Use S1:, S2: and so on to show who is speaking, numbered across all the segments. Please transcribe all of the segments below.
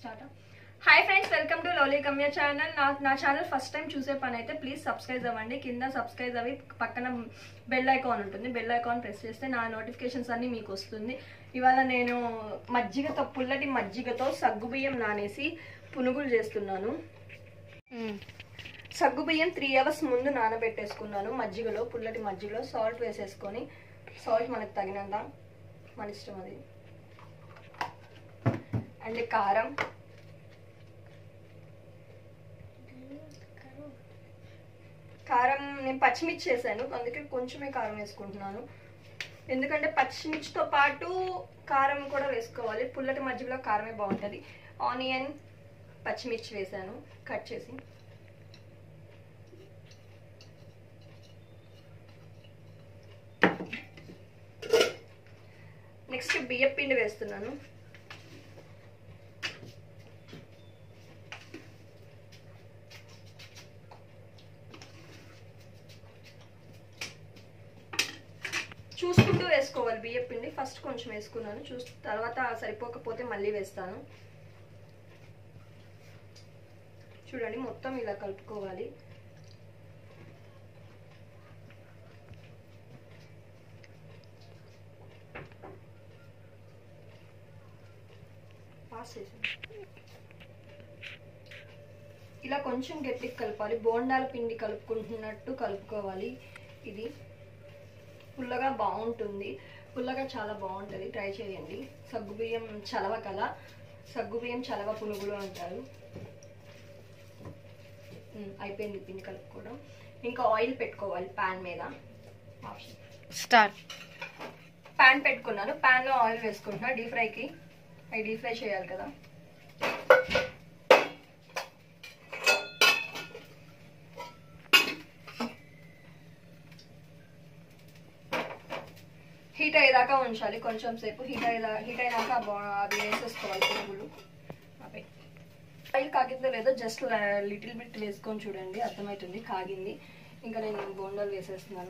S1: Start hi friends welcome to lovely Kamya channel నా నా channel first time చూసే పని అయితే ప్లీజ్ సబ్స్క్రైబ్ అవ్వండి కింద సబ్స్క్రైబ్ అవి పక్కన బెల్ ఐకాన్ ఉంటుంది బెల్ ఐకాన్ ప్రెస్ చేస్తే నా నోటిఫికేషన్స్ అన్నీ మీకు వస్తుంది ఇవాళ నేను మజ్జిగతో పుల్లటి మజ్జిగతో సగ్గుబియ్యం నానేసి పునుగులు చేస్తున్నాను సగ్గుబియ్యం త్రీ అవర్స్ ముందు నానబెట్టేసుకున్నాను మజ్జిగలో పుల్లటి మజ్జిగలో సాల్ట్ వేసేసుకొని సాల్ట్ మనకు తగినంత మన ఇష్టం అది అండ్ కారం కారం నేను పచ్చిమిర్చి వేసాను అందుకే కొంచెమే కారం వేసుకుంటున్నాను ఎందుకంటే పచ్చిమిర్చితో పాటు కారం కూడా వేసుకోవాలి పుల్లటి మజ్జిగలో కారమే బాగుంటుంది ఆనియన్ పచ్చిమిర్చి వేసాను కట్ చేసి నెక్స్ట్ బియ్యం పిండి వేస్తున్నాను చూసుకుంటూ వేసుకోవాలి బియ్యం పిండి ఫస్ట్ కొంచెం వేసుకున్నాను చూస్ తర్వాత సరిపోకపోతే మళ్ళీ వేస్తాను చూడండి మొత్తం ఇలా కలుపుకోవాలి పాస్ చేసాను ఇలా కొంచెం గట్టిగా కలపాలి బోండాల పిండి కలుపుకుంటున్నట్టు కలుపుకోవాలి ఇది పుల్లగా బాగుంటుంది పుల్లగా చాలా బాగుంటుంది ట్రై చేయండి సగ్గుబియ్యం చలవ కల సగ్గుబియ్యం చలవ పునుగులు అంటారు ఉమ్, అయిపోయింది పిండి కలుపుకోవడం ఇంకా ఆయిల్ పెట్టుకోవాలి ప్యాన్ మీద ఆప్షన్
S2: స్టార్ట్
S1: ప్యాన్ పెట్టుకున్నాను ప్యాన్లో ఆయిల్ వేసుకుంటున్నా డీప్ ఫ్రైకి అవి డీప్ ఫ్రై చేయాలి కదా హీట్ అయ్యేదాకా ఉంచాలి కొంచెం సేపు హీట్ అయ్యేదా హీట్ అయినాక బా- అవి వేసేసుకోవాలి పురుగులు అవి ఆయిల్ కాగిందో లేదో జస్ట్ లిటిల్ బిట్ వేసుకొని చూడండి అర్థమవుతుంది కాగింది ఇంకా నేను బోండాలు వేసేస్తున్నాను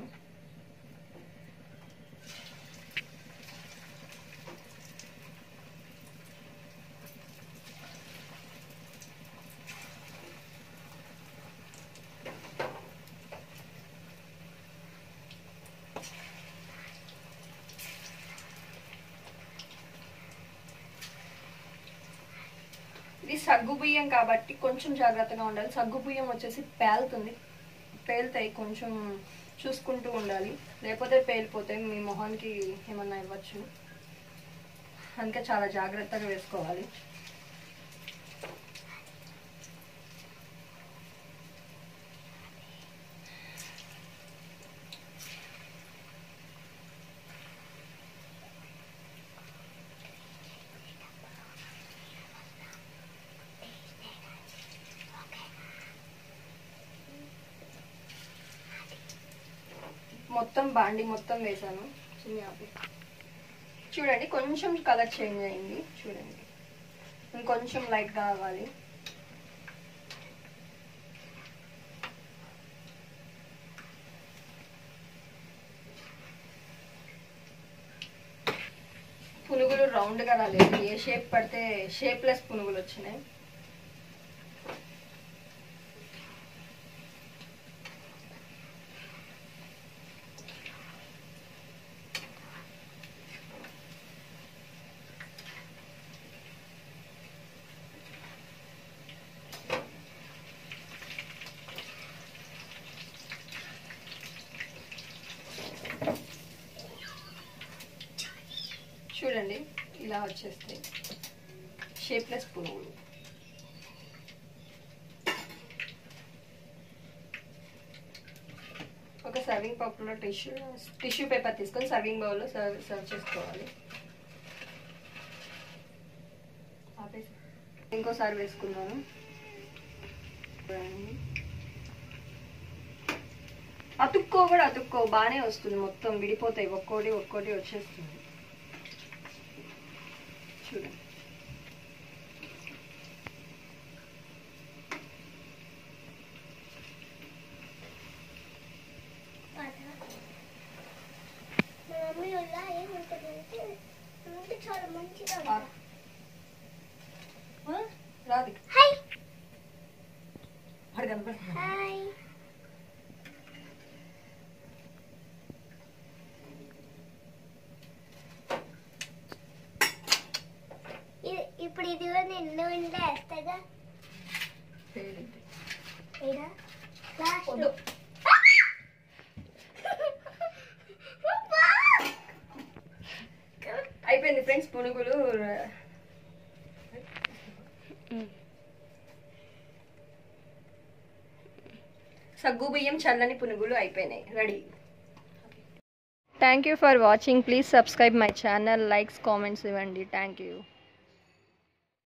S1: ఇది సగ్గు బియ్యం కాబట్టి కొంచెం జాగ్రత్తగా ఉండాలి సగ్గు బియ్యం వచ్చేసి పేలుతుంది పేలుతాయి కొంచెం చూసుకుంటూ ఉండాలి లేకపోతే పేలిపోతాయి మీ మొహానికి ఏమన్నా ఇవ్వచ్చు అందుకే చాలా జాగ్రత్తగా వేసుకోవాలి మొత్తం బాండి మొత్తం వేసాను చిన్ని ఆపి చూడండి కొంచెం కలర్ చేంజ్ అయింది చూడండి ఇంకొంచెం లైట్గా అవ్వాలి పునుగులు రౌండ్గా రాలేదు ఏ షేప్ పడితే షేప్లెస్ పునుగులు వచ్చినాయి చూడండి ఇలా వచ్చేస్తాయి షేప్లెస్ పునుగులు ఒక సర్వింగ్ పప్పులో టిష్యూ టిష్యూ పేపర్ తీసుకొని సర్వింగ్ బౌల్లో సర్వ్ సర్వ్ చేసుకోవాలి ఆపేసి ఇంకోసారి వేసుకున్నాను చూడండి. అతుక్కో కూడా అతుక్కో బాగానే వస్తుంది మొత్తం విడిపోతాయి ఒక్కోటి ఒక్కోటి వచ్చేస్తుంది చూడండి
S3: మా మమ్మీ వల్ల ఏముంటుందంటే ముందు చాలా మంచిగా
S1: ఆ.
S3: ఉంటుంది.
S1: ఆ? రాది
S3: హాయ్
S1: వాడు కనపడుతున్నాడు.
S3: హాయ్ ఇ- ఇప్పుడు ఇది కూడా నిన్ను ఉండే వేస్తుందా
S1: పేరేంటి?
S3: ఇదా లాస్ట్
S1: వద్దు. అయిపోయింది ఫ్రెండ్స్ పునుగులు సగ్గు బియ్యం చల్లని పునుగులు అయిపోయినాయి ready thank you for watching please subscribe my channel likes comments ఇవ్వండి థ్యాంక్ యూ